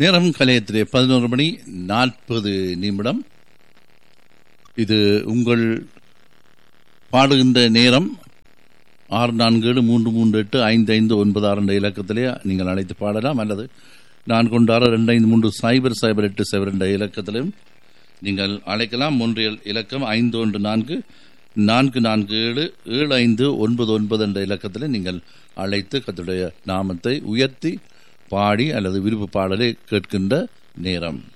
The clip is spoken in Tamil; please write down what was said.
நேரம் கலையத்திலே பதினோரு மணி நாற்பது நிமிடம் இது உங்கள் பாடுகின்ற நேரம் ஆறு நான்கு ஏழு மூன்று மூன்று எட்டு ஐந்து ஐந்து ஒன்பது ஆறு என்ற இலக்கத்திலே நீங்கள் அழைத்து பாடலாம் அல்லது நான்கு ஒன்று ஆறு ரெண்டு ஐந்து மூன்று சைபர் சைபர் எட்டு சைபர் என்ற இலக்கத்திலும் நீங்கள் அழைக்கலாம் ஒன்றியல் இலக்கம் ஐந்து ஒன்று நான்கு நான்கு நான்கு ஏழு ஏழு ஐந்து ஒன்பது ஒன்பது என்ற இலக்கத்தில் நீங்கள் அழைத்து கத்துடைய நாமத்தை உயர்த்தி பாடி அல்லது விருப்பு பாடலை கேட்கின்ற நேரம்